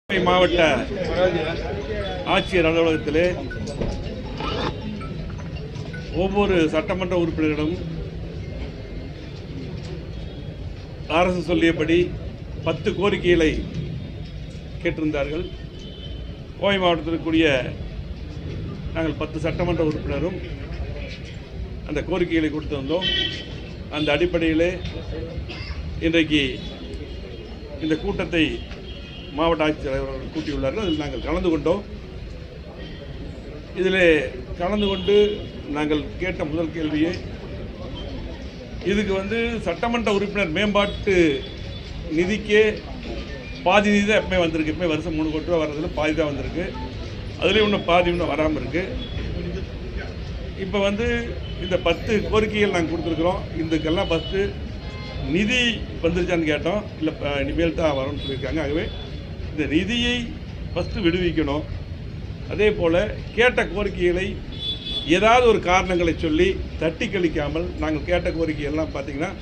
கோவை மாவட்ட ஆட்சியர் அலுவலகத்திலே ஒவ்வொரு சட்டமன்ற உறுப்பினர்களும் அரசு சொல்லியபடி பத்து கோரிக்கைகளை கேட்டிருந்தார்கள் கோவை மாவட்டத்தில் இருக்கக்கூடிய நாங்கள் பத்து சட்டமன்ற உறுப்பினரும் அந்த கோரிக்கைகளை கொடுத்திருந்தோம் அந்த அடிப்படையிலே இன்றைக்கு இந்த கூட்டத்தை மாவட்ட ஆட்சித்தலைவர் அவர்கள் கூட்டியுள்ளார்கள் அதில் நாங்கள் கலந்து கொண்டோம் இதில் கலந்து கொண்டு நாங்கள் கேட்ட முதல் கேள்வியே இதுக்கு வந்து சட்டமன்ற உறுப்பினர் மேம்பாட்டு நிதிக்கே பாதி நிதி தான் எப்பவுமே வந்திருக்கு எப்பவுமே வருஷம் மூணு கோடி ரூபா வர்றதுல பாதி தான் வந்திருக்கு அதுலேயும் இன்னும் பாதி இன்னும் வராமல் இருக்குது இப்போ வந்து இந்த பத்து கோரிக்கைகள் நாங்கள் கொடுத்துருக்குறோம் இதுக்கெல்லாம் ஃபஸ்ட்டு நிதி வந்துருச்சான்னு கேட்டோம் இல்லை ப- இனிமேல் தான் வரும்னு சொல்லியிருக்காங்க ஆகவே இந்த நிதியை ஃபஸ்ட்டு விடுவிக்கணும் அதே போல் கேட்ட கோரிக்கைகளை ஏதாவது ஒரு காரணங்களை சொல்லி தட்டி கழிக்காமல் நாங்கள் கேட்ட கோரிக்கை எல்லாம் பார்த்தீங்கன்னா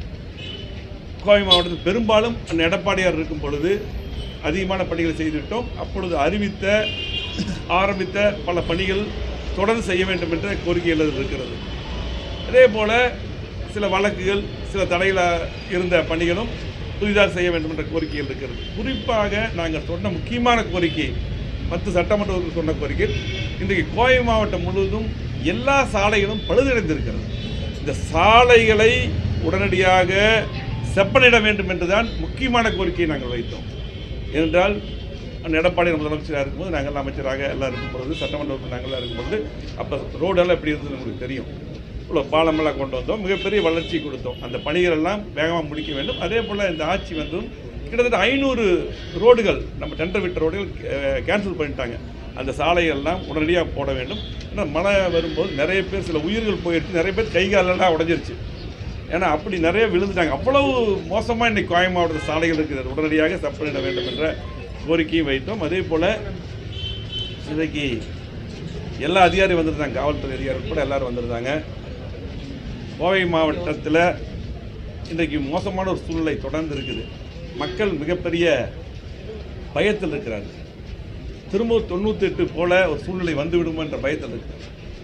கோவை மாவட்டத்தில் பெரும்பாலும் அந்த எடப்பாடியார் இருக்கும் பொழுது அதிகமான பணிகளை செய்துவிட்டோம் அப்பொழுது அறிவித்த ஆரம்பித்த பல பணிகள் தொடர்ந்து செய்ய வேண்டும் என்ற கோரிக்கைகள் அதில் இருக்கிறது அதே போல் சில வழக்குகள் சில தடையில் இருந்த பணிகளும் புதிதாக செய்ய வேண்டும் என்ற கோரிக்கைகள் இருக்கிறது குறிப்பாக நாங்கள் சொன்ன முக்கியமான கோரிக்கை பத்து சட்டமன்ற உறுப்பினர் சொன்ன கோரிக்கை இன்றைக்கு கோவை மாவட்டம் முழுவதும் எல்லா சாலைகளும் பழுதடைந்திருக்கிறது இந்த சாலைகளை உடனடியாக செப்பனிட வேண்டும் என்றுதான் முக்கியமான கோரிக்கையை நாங்கள் வைத்தோம் ஏனென்றால் அந்த எடப்பாடி முதலமைச்சராக இருக்கும்போது நாங்கள் அமைச்சராக எல்லாம் இருக்கும் பொழுது சட்டமன்ற உறுப்பினர் நாங்கள்லாம் இருக்கும்பொழுது அப்போ ரோடெல்லாம் எப்படி இருந்தது உங்களுக்கு தெரியும் இவ்வளோ பாலமெல்லாம் கொண்டு வந்தோம் மிகப்பெரிய வளர்ச்சி கொடுத்தோம் அந்த பணிகள் எல்லாம் வேகமாக முடிக்க வேண்டும் அதே போல் இந்த ஆட்சி வந்தும் கிட்டத்தட்ட ஐநூறு ரோடுகள் நம்ம டெண்டர் விட்ட ரோடுகள் கேன்சல் பண்ணிட்டாங்க அந்த சாலைகள்லாம் உடனடியாக போட வேண்டும் ஏன்னா மழை வரும்போது நிறைய பேர் சில உயிர்கள் போயிடுச்சு நிறைய பேர் கை காலெல்லாம் உடஞ்சிருச்சு ஏன்னா அப்படி நிறைய விழுந்துட்டாங்க அவ்வளவு மோசமாக இன்னைக்கு கோயம் மாவட்டத்தில் சாலைகள் இருக்குது உடனடியாக செப்பனிட வேண்டும் என்ற கோரிக்கையை வைத்தோம் அதே போல் இன்றைக்கு எல்லா அதிகாரியும் வந்திருந்தாங்க காவல்துறை அதிகாரி உட்பட எல்லாரும் வந்திருந்தாங்க கோவை மாவட்டத்தில் இன்றைக்கு மோசமான ஒரு சூழ்நிலை தொடர்ந்து இருக்குது மக்கள் மிகப்பெரிய பயத்தில் இருக்கிறார்கள் திரும்ப தொண்ணூற்றி எட்டு போல ஒரு சூழ்நிலை வந்துவிடுமோ என்ற பயத்தில் இருக்கிறார்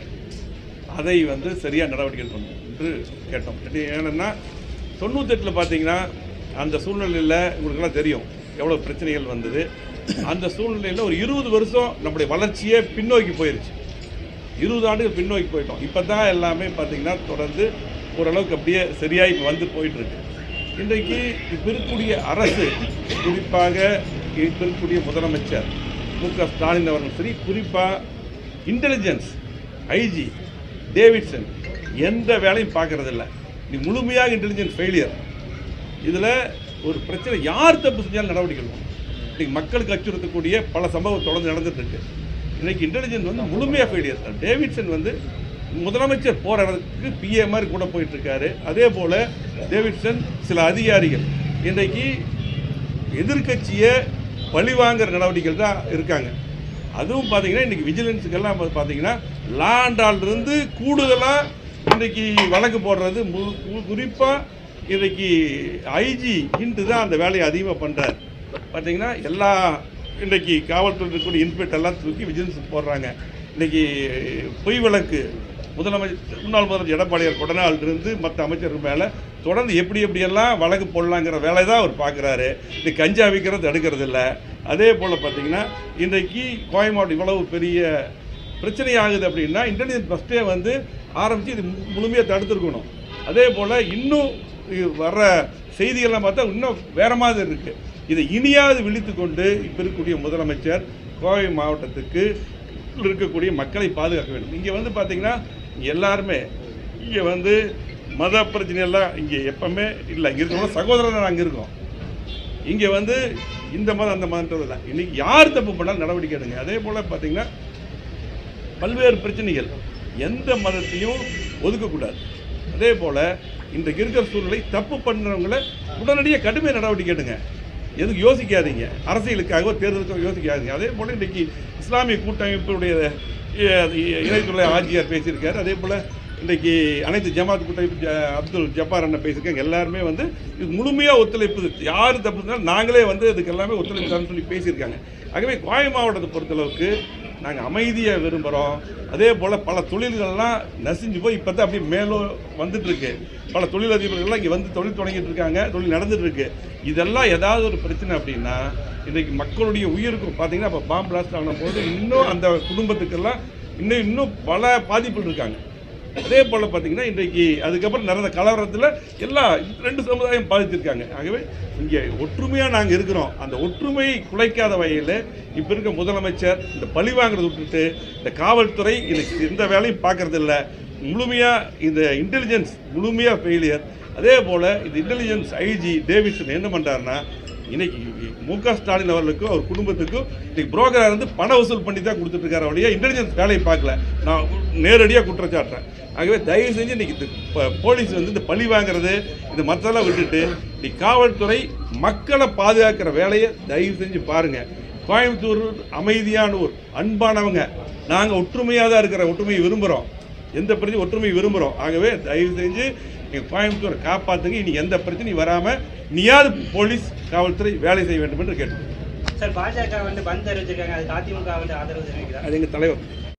அதை வந்து சரியாக நடவடிக்கை எடுக்கணும் என்று கேட்டோம் இது ஏன்னா தொண்ணூத்தெட்டில் பார்த்தீங்கன்னா அந்த சூழ்நிலையில் உங்களுக்கெல்லாம் தெரியும் எவ்வளோ பிரச்சனைகள் வந்தது அந்த சூழ்நிலையில் ஒரு இருபது வருஷம் நம்முடைய வளர்ச்சியே பின்னோக்கி போயிருச்சு இருபது ஆண்டுகள் பின்னோக்கி போயிட்டோம் இப்போ தான் எல்லாமே பார்த்தீங்கன்னா தொடர்ந்து ஓரளவுக்கு அப்படியே சரியாக இப்போ வந்து போயிட்டுருக்கு இன்றைக்கு இப்போ இருக்கக்கூடிய அரசு குறிப்பாக இப்போ இருக்கக்கூடிய முதலமைச்சர் மு க ஸ்டாலின் அவர்கள் சரி குறிப்பாக இன்டெலிஜென்ஸ் ஐஜி டேவிட்சன் எந்த வேலையும் பார்க்கறதில்ல நீ முழுமையாக இன்டெலிஜென்ஸ் ஃபெயிலியர் இதில் ஒரு பிரச்சனை யார் தப்பு செஞ்சாலும் நடவடிக்கை எடுக்கணும் இன்னைக்கு மக்களுக்கு அச்சுறுத்தக்கூடிய பல சம்பவம் தொடர்ந்து நடந்துட்டு இருக்கு இன்னைக்கு இன்டெலிஜென்ஸ் வந்து முழுமையாக ஃபெயிலியர் டேவிட்சன் வந்து முதலமைச்சர் போகிற இடத்துக்கு பிஏ மாதிரி கூட போயிட்டு இருக்காரு அதே போல் டேவிட்சன் சில அதிகாரிகள் இன்றைக்கு எதிர்க்கட்சியை பழிவாங்குற நடவடிக்கைகள் தான் இருக்காங்க அதுவும் பார்த்தீங்கன்னா இன்றைக்கி விஜிலன்ஸுக்கெல்லாம் பார்த்தீங்கன்னா லாண்டாலிருந்து கூடுதலாக இன்றைக்கி வழக்கு போடுறது குறிப்பாக இன்றைக்கி ஐஜி இன்ட்டு தான் அந்த வேலையை அதிகமாக பண்ணுறார் பார்த்தீங்கன்னா எல்லா இன்றைக்கி காவல்துறை இருக்கக்கூடிய இன்ஸ்பெக்டர் எல்லாம் தூக்கி விஜிலன்ஸ் போடுறாங்க இன்றைக்கி பொய் வழக்கு முதலமைச்சர் முன்னாள் முதலமைச்சர் எடப்பாடியார் கொடநாள் இருந்து மற்ற அமைச்சர்கள் மேலே தொடர்ந்து எப்படி எப்படியெல்லாம் வழக்கு போடலாங்கிற வேலை தான் அவர் பார்க்குறாரு இந்த கஞ்சா விற்கிறது தடுக்கிறது இல்லை அதே போல் பார்த்தீங்கன்னா இன்றைக்கு கோயமாவட்டம் இவ்வளவு பெரிய பிரச்சனை ஆகுது அப்படின்னா இன்டெலிஜென்ஸ் ஃபஸ்ட்டே வந்து ஆரம்பித்து இது மு- முழுமையாக தடுத்துருக்கணும் அதே போல் இன்னும் இது வர்ற செய்திகள்லாம் பார்த்தா இன்னும் வேற மாதிரி இருக்குது இதை இனியாவது விழித்து கொண்டு இப்போ இருக்கக்கூடிய முதலமைச்சர் கோவை மாவட்டத்துக்கு இருக்கக்கூடிய மக்களை பாதுகாக்க வேண்டும் இங்கே வந்து பார்த்தீங்கன்னா இங்கே எல்லாருமே இங்கே வந்து மத பிரச்சனையெல்லாம் இங்கே எப்பவுமே இல்லை இங்கே இருக்கிறவங்க சகோதரர் நாங்கள் இருக்கோம் இங்கே வந்து இந்த மதம் அந்த மதன்றது இல்லை இன்னைக்கு யார் தப்பு பண்ணாலும் நடவடிக்கை எடுங்க அதே போல் பார்த்தீங்கன்னா பல்வேறு பிரச்சனைகள் எந்த மதத்தையும் ஒதுக்கக்கூடாது அதே போல் இன்றைக்கு இருக்கிற சூழ்நிலை தப்பு பண்ணுறவங்கள உடனடியாக கடுமையாக நடவடிக்கை எடுங்க எதுக்கு யோசிக்காதீங்க அரசியலுக்காகவோ தேர்தலுக்காக யோசிக்காதீங்க அதே போல் இன்றைக்கி இஸ்லாமிய கூட்டமைப்புடைய அஹ், இணையத்துறை ஆட்சியார் பேசியிருக்காரு அதே போல் இன்றைக்கு அனைத்து ஜமாத் கூட்டமைப்பு ஜ- அப்துல் ஜப்பார் அண்ணன் பேசியிருக்காங்க எல்லாருமே வந்து இது முழுமையாக ஒத்துழைப்பு யார் தப்பு இருந்தாலும் நாங்களே வந்து அதுக்கு எல்லாமே ஒத்துழைப்பு தரேன்னு சொல்லி பேசியிருக்காங்க ஆகவே கோவை மாவட்டத்தை பொறுத்தளவுக்கு நாங்கள் அமைதியை விரும்புகிறோம் அதே போல் பல தொழில்கள்லாம் நசிஞ்சு போய் இப்போ தான் அப்படியே மேலும் வந்துட்டு இருக்கு பல தொழிலதிபர்கள்லாம் இங்கே வந்து தொழில் தொடங்கிட்டு இருக்காங்க தொழில் நடந்துட்டு இருக்கு இதெல்லாம் ஏதாவது ஒரு பிரச்சனை அப்படின்னா இன்றைக்கு மக்களுடைய உயிருக்கு பார்த்தீங்கன்னா இப்போ பாம்பு பிளாஸ்ட் ஆன போது இன்னும் அந்த குடும்பத்துக்கெல்லாம் இன்னும் இன்னும் பல பாதிப்புகள் இருக்காங்க அதே போல் பார்த்தீங்கன்னா இன்றைக்கு அதுக்கப்புறம் நடந்த கலவரத்தில் எல்லா ரெண்டு சமுதாயம் பாதிச்சிருக்காங்க ஆகவே இங்கே ஒற்றுமையாக நாங்கள் இருக்கிறோம் அந்த ஒற்றுமையை குலைக்காத வகையில் இப்போ இருக்க முதலமைச்சர் இந்த பழி வாங்குறதை விட்டுட்டு இந்த காவல்துறை இதுக்கு எந்த வேலையும் பார்க்கறது இல்ல முழுமையாக இந்த இன்டெலிஜென்ஸ் முழுமையாக ஃபெயிலியர் அதே போல் இந்த இன்டெலிஜென்ஸ் ஐஜி டேவிட்சன் என்ன பண்ணுறாருன்னா இன்னைக்கு மு க ஸ்டாலின் அவர்களுக்கும் அவர் குடும்பத்துக்கும் இன்னைக்கு புரோக்கராக இருந்து பண வசூல் பண்ணி தான் கொடுத்துட்ருக்காரு அவருடைய இன்டெலிஜென்ஸ் வேலையை பார்க்கல நான் நேரடியாக குற்றச்சாட்டுறேன் ஆகவே தயவு செஞ்சு இன்னைக்கு இந்த ப- போலீஸ் வந்து இந்த பழி வாங்குறது இந்த மற்றெல்லாம் விட்டுட்டு இன்னைக்கு காவல்துறை மக்களை பாதுகாக்கிற வேலையை தயவு செஞ்சு பாருங்க கோயம்புத்தூர் அமைதியான ஊர் அன்பானவங்க நாங்கள் ஒற்றுமையாக தான் இருக்கிற ஒற்றுமையை விரும்புகிறோம் எந்த பிரச்சனையும் ஒற்றுமை விரும்புகிறோம் ஆகவே தயவு செஞ்சு எங்கள் கோயம்புத்தூரை காப்பாற்றுங்க இனி எந்த பிரச்சனையும் வராமல் நீயாவது போலீஸ் காவல்துறை வேலை செய்ய வேண்டும் என்று கேட்டுக்கொள்கிறேன் சார் பாஜக வந்து பந்த் அறிவிச்சிருக்காங்க அதுக்கு அதிமுக வந்து ஆதரவு தெரிவிக்கிறார் அது எங்கள் தலைவர்